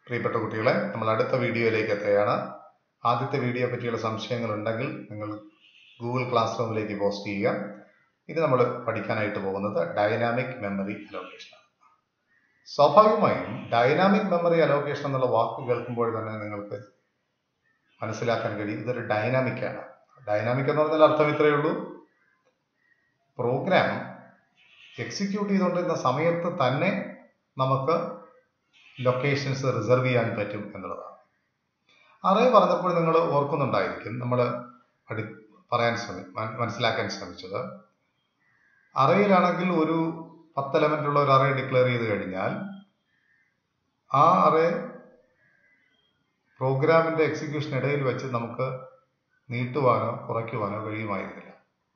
പ്രിയപ്പെട്ട കുട്ടികളെ നമ്മൾ അടുത്ത വീഡിയോയിലേക്ക് എത്തുകയാണ് ആദ്യത്തെ വീഡിയോ പറ്റിയുള്ള സംശയങ്ങൾ ഉണ്ടെങ്കിൽ നിങ്ങൾ ഗൂഗിൾ ക്ലാസ് റൂമിലേക്ക് പോസ്റ്റ് ചെയ്യുക ഇത് നമ്മൾ പഠിക്കാനായിട്ട് പോകുന്നത് ഡൈനാമിക് മെമ്മറി അലോക്കേഷൻ സ്വാഭാവികമായും ഡൈനാമിക് മെമ്മറി അലോക്കേഷൻ എന്നുള്ള വാക്ക് കേൾക്കുമ്പോൾ തന്നെ നിങ്ങൾക്ക് മനസ്സിലാക്കാൻ കഴിയും ഇതൊരു ഡൈനാമിക് ആണ് ഡൈനാമിക് എന്ന് പറഞ്ഞാൽ അർത്ഥം ഇത്രയേ ഉള്ളൂ പ്രോഗ്രാം എക്സിക്യൂട്ട് ചെയ്തുകൊണ്ടിരുന്ന സമയത്ത് തന്നെ നമുക്ക് ലൊക്കേഷൻസ് റിസർവ് ചെയ്യാൻ പറ്റും എന്നുള്ളതാണ് അറേ പറഞ്ഞപ്പോൾ നിങ്ങൾ ഓർക്കുന്നുണ്ടായിരിക്കും നമ്മൾ പഠി പറയാൻ ശ്രമി മനസ്സിലാക്കാൻ ശ്രമിച്ചത് അറയിലാണെങ്കിൽ ഒരു പത്ത് എലമെന്റ് ഉള്ള ഒരു അറേ ഡിക്ലെയർ ചെയ്ത് കഴിഞ്ഞാൽ ആ അറേ പ്രോഗ്രാമിന്റെ എക്സിക്യൂഷൻ ഇടയിൽ വെച്ച് നമുക്ക് നീട്ടുവാനോ കുറയ്ക്കുവാനോ കഴിയുമായിരുന്നില്ല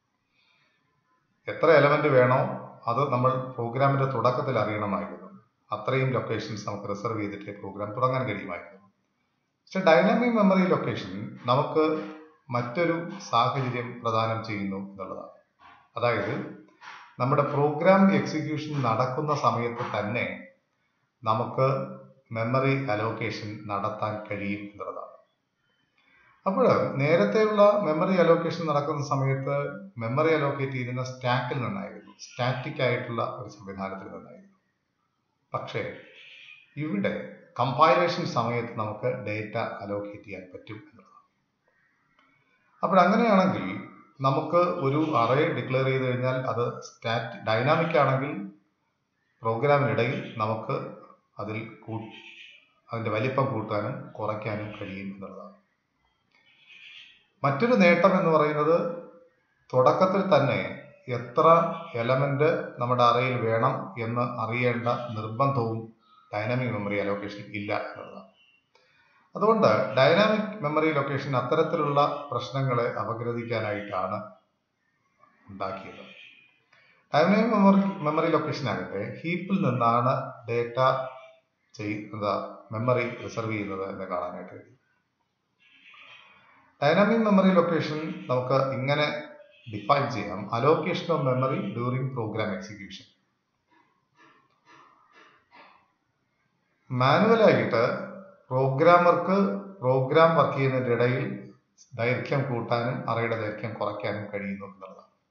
എത്ര എലമെന്റ് വേണോ അത് നമ്മൾ പ്രോഗ്രാമിന്റെ തുടക്കത്തിൽ അറിയണമായിരുന്നു അത്രയും ലൊക്കേഷൻസ് നമുക്ക് റിസർവ് ചെയ്തിട്ട് പ്രോഗ്രാം തുടങ്ങാൻ കഴിയുമായിരുന്നു പക്ഷെ ഡൈനാമിക് മെമ്മറി ലൊക്കേഷൻ നമുക്ക് മറ്റൊരു സാഹചര്യം പ്രദാനം ചെയ്യുന്നു എന്നുള്ളതാണ് അതായത് നമ്മുടെ പ്രോഗ്രാം എക്സിക്യൂഷൻ നടക്കുന്ന സമയത്ത് തന്നെ നമുക്ക് മെമ്മറി അലോക്കേഷൻ നടത്താൻ കഴിയും എന്നുള്ളതാണ് അപ്പോൾ നേരത്തെയുള്ള മെമ്മറി അലോക്കേഷൻ നടക്കുന്ന സമയത്ത് മെമ്മറി അലോക്കേറ്റ് ചെയ്യുന്ന സ്റ്റാക്കിൽ നിന്നായിരുന്നു സ്റ്റാറ്റിക് ആയിട്ടുള്ള ഒരു സംവിധാനത്തിൽ നിന്നായിരുന്നു പക്ഷേ ഇവിടെ കമ്പൈലേഷൻ സമയത്ത് നമുക്ക് ഡേറ്റ അലോക്കേറ്റ് ചെയ്യാൻ പറ്റും എന്നുള്ളതാണ് അപ്പോൾ അങ്ങനെയാണെങ്കിൽ നമുക്ക് ഒരു അറേ ഡിക്ലെയർ ചെയ്ത് കഴിഞ്ഞാൽ അത് സ്റ്റാറ്റ് ഡൈനാമിക് ആണെങ്കിൽ പ്രോഗ്രാമിനിടയിൽ നമുക്ക് അതിൽ കൂ അതിൻ്റെ വലിപ്പം കൂട്ടാനും കുറയ്ക്കാനും കഴിയും എന്നുള്ളതാണ് മറ്റൊരു നേട്ടം എന്ന് പറയുന്നത് തുടക്കത്തിൽ തന്നെ എത്ര എലമെന്റ് നമ്മുടെ അറയിൽ വേണം എന്ന് അറിയേണ്ട നിർബന്ധവും ഡൈനാമിക് മെമ്മറി അലോക്കേഷൻ ഇല്ല എന്നുള്ളതാണ് അതുകൊണ്ട് ഡൈനാമിക് മെമ്മറി ലൊക്കേഷൻ അത്തരത്തിലുള്ള പ്രശ്നങ്ങളെ അപഗ്രഥിക്കാനായിട്ടാണ് ഉണ്ടാക്കിയത് ഡൈനാമിക് മെമ്മറി മെമ്മറി ലൊക്കേഷൻ ആകട്ടെ ഹീപ്പിൽ നിന്നാണ് ഡേറ്റ ചെയ്യുന്നത് മെമ്മറി റിസർവ് ചെയ്യുന്നത് എന്ന് കാണാനായിട്ട് കഴിയും ഡൈനാമിക് മെമ്മറി ലൊക്കേഷൻ നമുക്ക് ഇങ്ങനെ ഡിഫൈൻ ചെയ്യാം allocation of memory during program execution മാനുവലായിട്ട് പ്രോഗ്രാമർക്ക് പ്രോഗ്രാം വർക്ക് ചെയ്യുന്നതിൻ്റെ ഇടയിൽ ദൈർഘ്യം കൂട്ടാനും അറയുടെ ദൈർഘ്യം കുറയ്ക്കാനും കഴിയുന്നു എന്നുള്ളതാണ്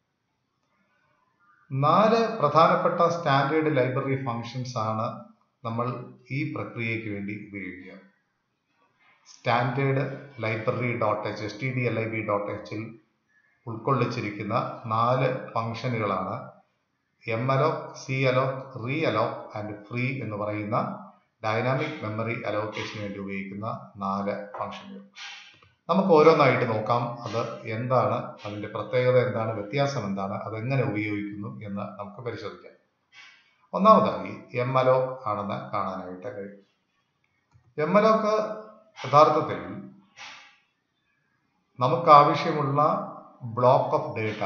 നാല് പ്രധാനപ്പെട്ട സ്റ്റാൻഡേർഡ് ലൈബ്രറി ഫങ്ഷൻസ് ആണ് നമ്മൾ ഈ പ്രക്രിയയ്ക്ക് വേണ്ടി ഉപയോഗിക്കുക standard library dot H S T D L I B dot എച്ചിൽ ഉൾക്കൊള്ളിച്ചിരിക്കുന്ന നാല് ഫംഗ്ഷനുകളാണ് malloc calloc realloc and free എന്ന് പറയുന്ന ഡൈനാമിക് മെമ്മറി അലോക്കേഷന് വേണ്ടി ഉപയോഗിക്കുന്ന നാല് ഫംഗ്ഷനുകൾ നമുക്ക് ഓരോന്നായിട്ട് നോക്കാം അത് എന്താണ് അതിന്റെ പ്രത്യേകത എന്താണ് വ്യത്യാസം എന്താണ് അതെങ്ങനെ ഉപയോഗിക്കുന്നു എന്ന് നമുക്ക് പരിശോധിക്കാം ഒന്നാമതായി എം അലോക് ആണെന്ന് കാണാനായിട്ട് കഴിയും എം അലോക്ക് യഥാർത്ഥത്തിൽ നമുക്ക് ആവശ്യമുള്ള ബ്ലോക്ക് ഓഫ് ഡേറ്റ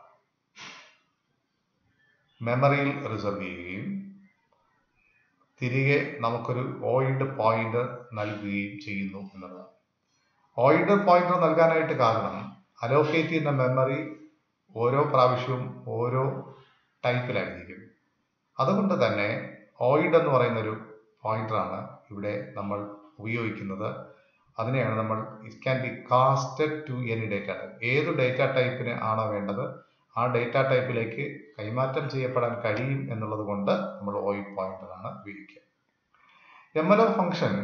മെമ്മറിയിൽ റിസർവ് ചെയ്യുകയും തിരികെ നമുക്കൊരു ഓയിഡ് പോയിന്റർ നൽകുകയും ചെയ്യുന്നു എന്നുള്ളതാണ് ഓയിഡ് പോയിന്റർ നൽകാനായിട്ട് കാരണം അലോക്കേറ്റ് ചെയ്യുന്ന മെമ്മറി ഓരോ പ്രാവശ്യവും ഓരോ ടൈപ്പിലായിരിക്കും അതുകൊണ്ട് തന്നെ ഓയിഡ് എന്ന് പറയുന്ന ഒരു പോയിന്ററാണ് ഇവിടെ നമ്മൾ ഉപയോഗിക്കുന്നത് അതിനെയാണ് നമ്മൾ it can be casted to any data type ഏത് ഡേറ്റ ടൈപ്പിന് ആണോ വേണ്ടത് ആ ഡേറ്റ ടൈപ്പിലേക്ക് കൈമാറ്റം ചെയ്യപ്പെടാൻ കഴിയും എന്നുള്ളത് കൊണ്ട് നമ്മൾ ഓയിൽ പോയിന്ററാണ് ഉപയോഗിക്കുക എം എൽ ഒ ഫംഗ്ഷൻ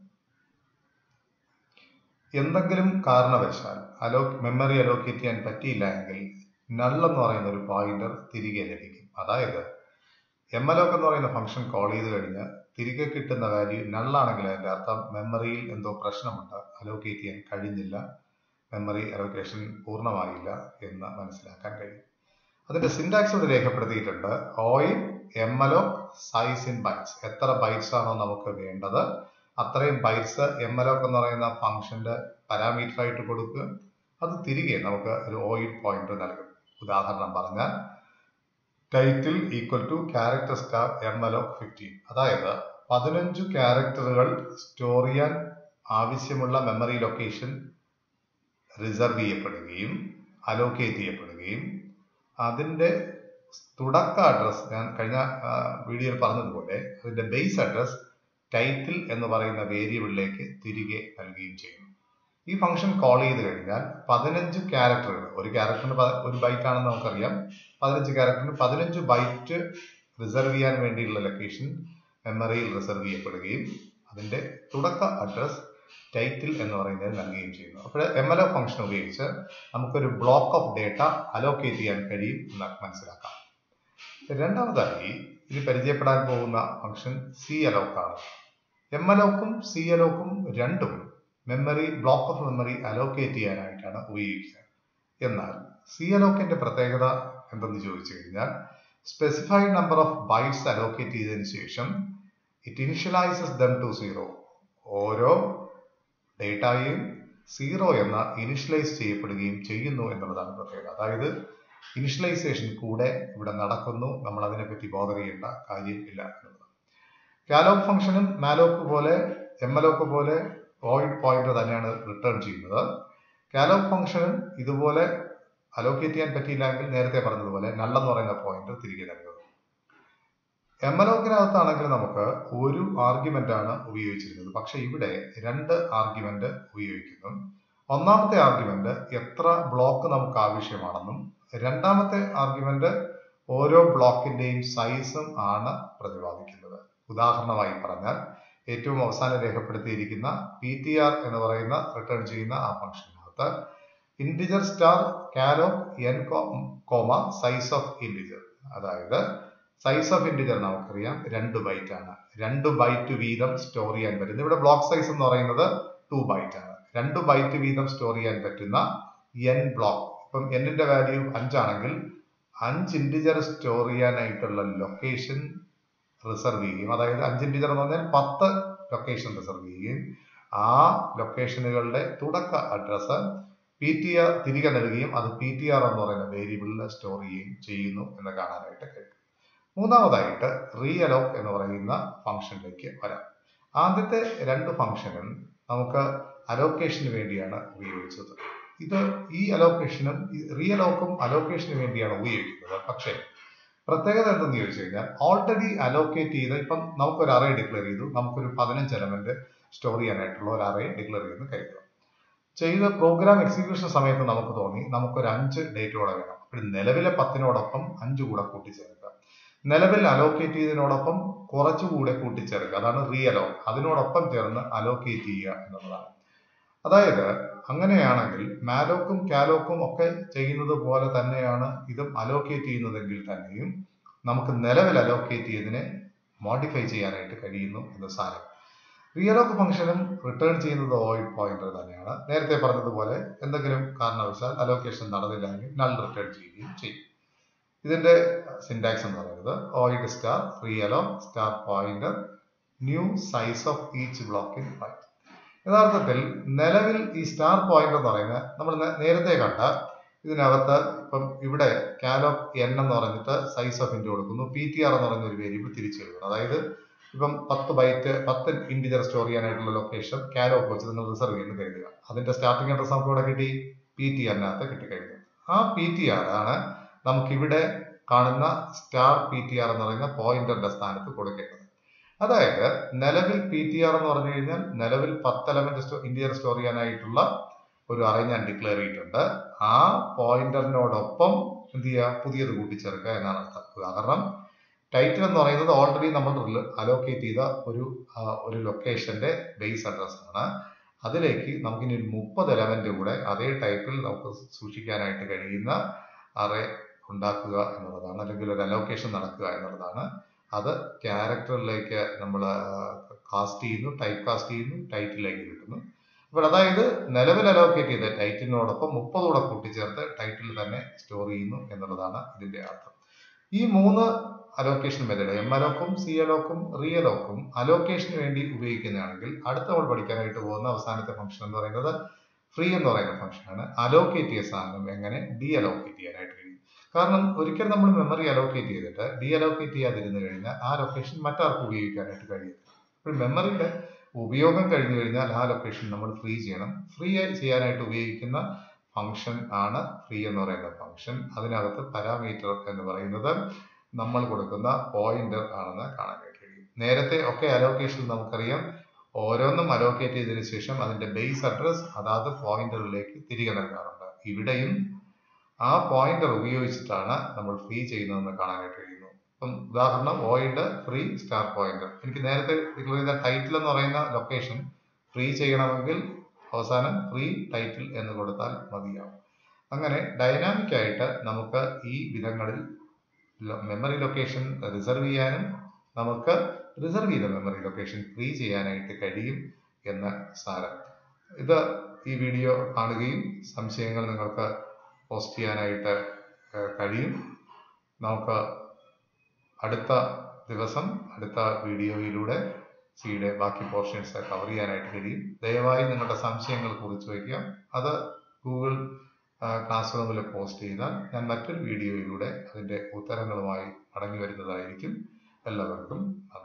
എന്തെങ്കിലും കാരണവശാൽ അലോ മെമ്മറി അലോക്കേറ്റ് ചെയ്യാൻ പറ്റിയില്ല എങ്കിൽ നൾ എന്ന് പറയുന്ന ഒരു പോയിന്റർ തിരികെ ലഭിക്കും അതായത് എം എൽ എന്ന് പറയുന്ന ഫംഗ്ഷൻ കോൾ ചെയ്ത് കഴിഞ്ഞ് തിരികെ കിട്ടുന്ന വാല്യൂ നള്ളാണെങ്കിൽ അതിൻ്റെ അർത്ഥം മെമ്മറിയിൽ എന്തോ പ്രശ്നമുണ്ട് അലോക്കേറ്റ് ചെയ്യാൻ കഴിഞ്ഞില്ല മെമ്മറി അലോക്കേഷൻ പൂർണ്ണമായില്ല എന്ന് മനസ്സിലാക്കാൻ കഴിയും അതിന്റെ സിൻടാക്സ് ഇവിടെ രേഖപ്പെടുത്തിയിട്ടുണ്ട് ഓയിൽ M L size in bytes എത്ര ബൈറ്റ്സ് ആണോ നമുക്ക് വേണ്ടത് അത്രയും ബൈറ്റ്സ് എം എൽ എന്ന് പറയുന്ന ഫംഗ്ഷന്റെ പാരാമീറ്റർ ആയിട്ട് കൊടുക്കുക അത് തിരികെ നമുക്ക് ഒരു ഓയിൽ പോയിന്റർ നൽകും ഉദാഹരണം പറഞ്ഞാൽ title equal to character star M L fifteen അതായത് പതിനഞ്ച് ക്യാരക്ടറുകൾ സ്റ്റോർ ചെയ്യാൻ ആവശ്യമുള്ള മെമ്മറി ലൊക്കേഷൻ റിസർവ് ചെയ്യപ്പെടുകയും അലോക്കേറ്റ് ചെയ്യപ്പെടുകയും അതിൻ്റെ തുടക്ക അഡ്രസ് ഞാൻ കഴിഞ്ഞ വീഡിയോയിൽ പറഞ്ഞതുപോലെ അതിൻ്റെ ബേസ് അഡ്രസ് ടൈറ്റിൽ എന്ന് പറയുന്ന വേരിയബിളിലേക്ക് തിരികെ നൽകുകയും ചെയ്യുന്നു ഈ ഫംഗ്ഷൻ കോൾ ചെയ്ത് കഴിഞ്ഞാൽ പതിനഞ്ച് ക്യാരക്ടറുകൾ ഒരു ക്യാരക്ടറിന് ഒരു ബൈറ്റ് ആണെന്ന് നമുക്കറിയാം പതിനഞ്ച് ക്യാരക്ടറിന് പതിനഞ്ച് ബൈറ്റ് റിസർവ് ചെയ്യാൻ വേണ്ടിയുള്ള ലൊക്കേഷൻ മെമ്മറിയിൽ റിസർവ് ചെയ്യപ്പെടുകയും അതിന്റെ തുടക്ക അഡ്രസ് ടൈറ്റിൽ എന്ന് പറയുന്നത് നൽകുകയും ചെയ്യുന്നു അപ്പോൾ എം എൽ ഒ ഫംഗ്ഷൻ ഉപയോഗിച്ച് നമുക്കൊരു ബ്ലോക്ക് ഓഫ് ഡേറ്റ അലോക്കേറ്റ് ചെയ്യാൻ കഴിയും എന്ന് മനസ്സിലാക്കാം രണ്ടാമതായി ഇത് പരിചയപ്പെടാൻ പോകുന്ന ഫംഗ്ഷൻ സി അലോക്കാണ് എം അലോക്കും സി അലോക്കും രണ്ടും memory block of memory allocate ചെയ്യാനായിട്ടാണ് ഉപയോഗിക്കുക എന്നാൽ സി അലോക്കിന്റെ പ്രത്യേകത എന്തെന്ന് ചോദിച്ചു കഴിഞ്ഞാൽ specified number of bytes allocate ചെയ്തതിനു ശേഷം it initialises them to zero ഓരോ ഡേറ്റയും സീറോ എന്ന ഇനിഷ്യലൈസ് ചെയ്യപ്പെടുകയും ചെയ്യുന്നു എന്നുള്ളതാണ് പ്രത്യേകത അതായത് ഇനിഷ്യലൈസേഷൻ കൂടെ ഇവിടെ നടക്കുന്നു നമ്മൾ അതിനെപ്പറ്റി ബോധർ ചെയ്യേണ്ട കാര്യം ഇല്ല എന്നുള്ളത് കാലോക്ക് ഫംഗ്ഷനും മാലോക്ക് പോലെ എം എലോക്ക് പോലെ വോയിഡ് പോയിന്റ് തന്നെയാണ് റിട്ടേൺ ചെയ്യുന്നത് കാലോക്ക് ഫംഗ്ഷനും ഇതുപോലെ അലോക്കേറ്റ് ചെയ്യാൻ പറ്റിയില്ലെങ്കിൽ നേരത്തെ പറഞ്ഞതുപോലെ നല്ലെന്ന് പറയുന്ന പോയിന്റ് തിരികെ നൽകുന്നത് എം എലോക്കിനകത്താണെങ്കിൽ നമുക്ക് ഒരു ആർഗ്യുമെന്റ് ആണ് ഉപയോഗിച്ചിരുന്നത് പക്ഷെ ഇവിടെ രണ്ട് ആർഗ്യുമെന്റ് ഉപയോഗിക്കുന്നു ഒന്നാമത്തെ ആർഗ്യുമെന്റ് എത്ര ബ്ലോക്ക് നമുക്ക് ആവശ്യമാണെന്നും രണ്ടാമത്തെ ആർഗ്യുമെന്റ് ഓരോ ബ്ലോക്കിന്റെയും സൈസും ആണ് പ്രതിപാദിക്കുന്നത് ഉദാഹരണമായി പറഞ്ഞാൽ ഏറ്റവും അവസാനം രേഖപ്പെടുത്തിയിരിക്കുന്ന പി ടി ആർ എന്ന് പറയുന്ന റിട്ടേൺ ചെയ്യുന്ന ആ ഫംഗ്ഷനകത്ത് integer star calloc n comma size of integer അതായത് സൈസ് ഓഫ് ഇൻഡിജർ നമുക്കറിയാം രണ്ട് ബൈറ്റ് ആണ് രണ്ട് ബൈറ്റ് വീതം സ്റ്റോർ ചെയ്യാൻ പറ്റുന്നത് ഇവിടെ ബ്ലോക്ക് സൈസ് എന്ന് പറയുന്നത് ടു ബൈറ്റ് ആണ് രണ്ട് ബൈറ്റ് വീതം സ്റ്റോർ ചെയ്യാൻ പറ്റുന്ന എൻ ബ്ലോക്ക് ഇപ്പം എന്നിന്റെ വാല്യൂ അഞ്ചാണെങ്കിൽ അഞ്ച് ഇൻഡിജർ സ്റ്റോർ ചെയ്യാനായിട്ടുള്ള ലൊക്കേഷൻ റിസർവ് ചെയ്യുകയും അതായത് അഞ്ച് ഇൻഡിജർ എന്ന് പറഞ്ഞാൽ പത്ത് ലൊക്കേഷൻ റിസർവ് ചെയ്യുകയും ആ ലൊക്കേഷനുകളുടെ തുടക്ക അഡ്രസ്സ് പി ടി ആർ തിരികെ നൽകുകയും അത് പി ടി ആർ എന്ന് പറയുന്ന വേരിയബിളിൽ സ്റ്റോർ ചെയ്യുകയും ചെയ്യുന്നു എന്ന് കാണാനായിട്ട് കഴിയും മൂന്നാമതായിട്ട് റീഅലോക്ക് എന്ന് പറയുന്ന ഫംഗ്ഷനിലേക്ക് വരാം ആദ്യത്തെ രണ്ട് ഫംഗ്ഷനും നമുക്ക് അലോക്കേഷന് വേണ്ടിയാണ് ഉപയോഗിച്ചത് ഇത് ഈ അലോക്കേഷനും റീഅലോക്കും അലോക്കേഷന് വേണ്ടിയാണ് ഉപയോഗിക്കുന്നത് പക്ഷേ പ്രത്യേകത എന്തെന്ന് ചോദിച്ചു കഴിഞ്ഞാൽ ഓൾറെഡി അലോക്കേറ്റ് ചെയ്ത് ഇപ്പം നമുക്കൊരു അറേ ഡിക്ലെയർ ചെയ്തു നമുക്കൊരു പതിനഞ്ച് എലമെന്റ് സ്റ്റോർ ചെയ്യാനായിട്ടുള്ള ഒരു അറേ ഡിക്ലെയർ ചെയ്തെന്ന് കരുതുക ചെയ്ത പ്രോഗ്രാം എക്സിക്യൂഷൻ സമയത്ത് നമുക്ക് തോന്നി നമുക്കൊരു അഞ്ച് ഡേറ്റ് കൂടെ വേണം അപ്പോൾ നിലവിലെ പത്തിനോടൊപ്പം അഞ്ച് കൂടെ കൂട്ടിച്ചേർക്കുക നിലവിൽ അലോക്കേറ്റ് ചെയ്തതിനോടൊപ്പം കുറച്ചുകൂടെ കൂട്ടിച്ചേർക്കുക അതാണ് റീ അലോ അതിനോടൊപ്പം ചേർന്ന് അലോക്കേറ്റ് ചെയ്യുക എന്നുള്ളതാണ് അതായത് അങ്ങനെയാണെങ്കിൽ മാലോക്കും കാലോക്കും ഒക്കെ ചെയ്യുന്നത് പോലെ തന്നെയാണ് ഇതും അലോക്കേറ്റ് ചെയ്യുന്നതെങ്കിൽ തന്നെയും നമുക്ക് നിലവിൽ അലോക്കേറ്റ് ചെയ്തതിനെ മോഡിഫൈ ചെയ്യാനായിട്ട് കഴിയുന്നു എന്ന് സാരം റിയലോക്ക് ഫംഗ്ഷനും റിട്ടേൺ ചെയ്യുന്നത് ഓയിഡ് പോയിന്റർ തന്നെയാണ് നേരത്തെ പറഞ്ഞതുപോലെ എന്തെങ്കിലും കാരണവശാൽ അലോക്കേഷൻ നടന്നില്ലെങ്കിൽ നൾ റിട്ടേൺ ചെയ്യുകയും ചെയ്യും ഇതിന്റെ സിൻടാക്സ് എന്ന് പറയുന്നത് void star realloc star pointer new size of each block in byte യഥാർത്ഥത്തിൽ നിലവിൽ ഈ സ്റ്റാർ പോയിന്റ് എന്ന് പറയുന്നത് നമ്മൾ നേരത്തെ കണ്ട ഇതിനകത്ത് ഇപ്പം ഇവിടെ കാലോപ്പ് എൻ എന്ന് പറഞ്ഞിട്ട് സൈസ് ഓഫ് ഇൻറ്റ് കൊടുക്കുന്നു പി ടി ആർ എന്ന് പറയുന്ന ഒരു വേരിയബിൾ തിരിച്ചു എഴുതുന്നു അതായത് ഇപ്പം പത്ത് ബൈറ്റ് പത്ത് ഇൻഡിജർ സ്റ്റോർ ചെയ്യാനായിട്ടുള്ള ലൊക്കേഷൻ കാലോപ്പ് വെച്ച് നിങ്ങൾ റിസർവ് ചെയ്യുന്നു കരുതുക അതിന്റെ സ്റ്റാർട്ടിംഗ് അഡ്രസ് നമുക്ക് ഇവിടെ കിട്ടി പി ടി ആറിനകത്ത് കിട്ടിക്കഴിഞ്ഞു ആ പി ടി ആർ ആണ് നമുക്കിവിടെ കാണുന്ന സ്റ്റാർ പി ടി ആർ എന്ന് പറയുന്ന പോയിന്ററിന്റെ സ്ഥാനത്ത് കൊടുക്കേണ്ടത് അതായത് നിലവിൽ പി ടി ആർ എന്ന് പറഞ്ഞു കഴിഞ്ഞാൽ നിലവിൽ പത്ത് എലമെന്റ് സ്റ്റോ ഇന്ത്യർ സ്റ്റോർ ചെയ്യാനായിട്ടുള്ള ഒരു അറേ ഞാൻ ഡിക്ലെയർ ചെയ്തിട്ടുണ്ട് ആ പോയിന്ററിനോടൊപ്പം എന്ത് ചെയ്യുക പുതിയത് കൂട്ടിച്ചേർക്കുക എന്നാണ് അർത്ഥം ഉദാഹരണം ടൈറ്റിൽ എന്ന് പറയുന്നത് ഓൾറെഡി നമ്മൾ അലോക്കേറ്റ് ചെയ്ത ഒരു ഒരു ലൊക്കേഷന്റെ ബേസ് അഡ്രസ് ആണ് അതിലേക്ക് നമുക്കിനി ഒരു മുപ്പത് എലമെന്റ് കൂടെ അതേ ടൈപ്പിൽ നമുക്ക് സൂക്ഷിക്കാനായിട്ട് കഴിയുന്ന അറേ ഉണ്ടാക്കുക എന്നുള്ളതാണ് അല്ലെങ്കിൽ ഒരു അലോക്കേഷൻ നടക്കുക എന്നുള്ളതാണ് അത് ക്യാരക്ടറിലേക്ക് നമ്മൾ കാസ്റ്റ് ചെയ്യുന്നു ടൈപ്പ് കാസ്റ്റ് ചെയ്യുന്നു ടൈറ്റിലേക്ക് കിട്ടുന്നു അപ്പോൾ അതായത് നിലവിൽ അലോക്കേറ്റ് ചെയ്ത ടൈറ്റിലിനോടൊപ്പം മുപ്പതൂടെ കൂട്ടിച്ചേർത്ത് ടൈറ്റിൽ തന്നെ സ്റ്റോർ ചെയ്യുന്നു എന്നുള്ളതാണ് ഇതിന്റെ അർത്ഥം ഈ മൂന്ന് അലോക്കേഷൻ മെത്തേഡ് എം അലോക്കും സി അലോക്കും റീ അലോക്കും അലോക്കേഷന് വേണ്ടി ഉപയോഗിക്കുന്നതാണെങ്കിൽ അടുത്ത നമ്മൾ പഠിക്കാനായിട്ട് പോകുന്ന അവസാനത്തെ ഫംഗ്ഷൻ എന്ന് പറയുന്നത് ഫ്രീ എന്ന് പറയുന്ന ഫംഗ്ഷനാണ് അലോക്കേറ്റ് ചെയ്ത സാധനം എങ്ങനെ ഡി അലോക്കേറ്റ് ചെയ്യാനായിട്ട് കഴിയും കാരണം ഒരിക്കൽ നമ്മൾ മെമ്മറി അലോക്കേറ്റ് ചെയ്തിട്ട് ഡി അലോക്കേറ്റ് ചെയ്യാതിരുന്നു കഴിഞ്ഞാൽ ആ ലൊക്കേഷൻ മറ്റാർക്കും ഉപയോഗിക്കാനായിട്ട് കഴിയും അപ്പോൾ മെമ്മറിയുടെ ഉപയോഗം കഴിഞ്ഞു കഴിഞ്ഞാൽ ആ ലൊക്കേഷൻ നമ്മൾ ഫ്രീ ചെയ്യണം ഫ്രീ ചെയ്യാനായിട്ട് ഉപയോഗിക്കുന്ന ഫംഗ്ഷൻ ആണ് ഫ്രീ എന്ന് പറയുന്ന ഫംഗ്ഷൻ അതിനകത്ത് പാരാമീറ്റർ എന്ന് പറയുന്നത് നമ്മൾ കൊടുക്കുന്ന പോയിന്റർ ആണെന്ന് കാണാനായിട്ട് കഴിയും നേരത്തെ ഒക്കെ അലോക്കേഷൻ നമുക്കറിയാം ഓരോന്നും അലോക്കേറ്റ് ചെയ്തതിനു ശേഷം അതിന്റെ ബേസ് അഡ്രസ് അതാത് പോയിന്റുകളിലേക്ക് തിരികെ നൽകാറുണ്ട് ഇവിടെയും ആ പോയിന്റർ ഉപയോഗിച്ചിട്ടാണ് നമ്മൾ ഫ്രീ ചെയ്യുന്നതെന്ന് കാണാനായിട്ട് കഴിയുന്നു ഇപ്പം ഉദാഹരണം വോയിഡ് ഫ്രീ സ്റ്റാർ പോയിന്റർ എനിക്ക് നേരത്തെ ഡിക്ലെയർ ചെയ്ത ടൈറ്റിൽ എന്ന് പറയുന്ന ലൊക്കേഷൻ ഫ്രീ ചെയ്യണമെങ്കിൽ അവസാനം ഫ്രീ ടൈറ്റിൽ എന്ന് കൊടുത്താൽ മതിയാവും അങ്ങനെ ഡൈനാമിക് ആയിട്ട് നമുക്ക് ഈ വിധങ്ങളിൽ മെമ്മറി ലൊക്കേഷൻ റിസർവ് ചെയ്യാനും നമുക്ക് റിസർവ് ചെയ്ത മെമ്മറി ലൊക്കേഷൻ ഫ്രീ ചെയ്യാനായിട്ട് കഴിയും എന്ന് സാരം ഇത് ഈ വീഡിയോ കാണുകയും സംശയങ്ങൾ നിങ്ങൾക്ക് പോസ്റ്റ് ചെയ്യാനായിട്ട് ഏഹ്, കഴിയും നമുക്ക് അടുത്ത ദിവസം അടുത്ത വീഡിയോയിലൂടെ സിയുടെ ബാക്കി പോർഷൻസ് കവർ ചെയ്യാനായിട്ട് കഴിയും ദയവായി നിങ്ങളുടെ സംശയങ്ങൾ കുറിച്ച് വയ്ക്കുക അത് ഗൂഗിൾ ക്ലാസ് റൂമിൽ പോസ്റ്റ് ചെയ്താൽ ഞാൻ മറ്റൊരു വീഡിയോയിലൂടെ അതിൻ്റെ ഉത്തരങ്ങളുമായി മടങ്ങി വരുന്നതായിരിക്കും എല്ലാവർക്കും നന്ദി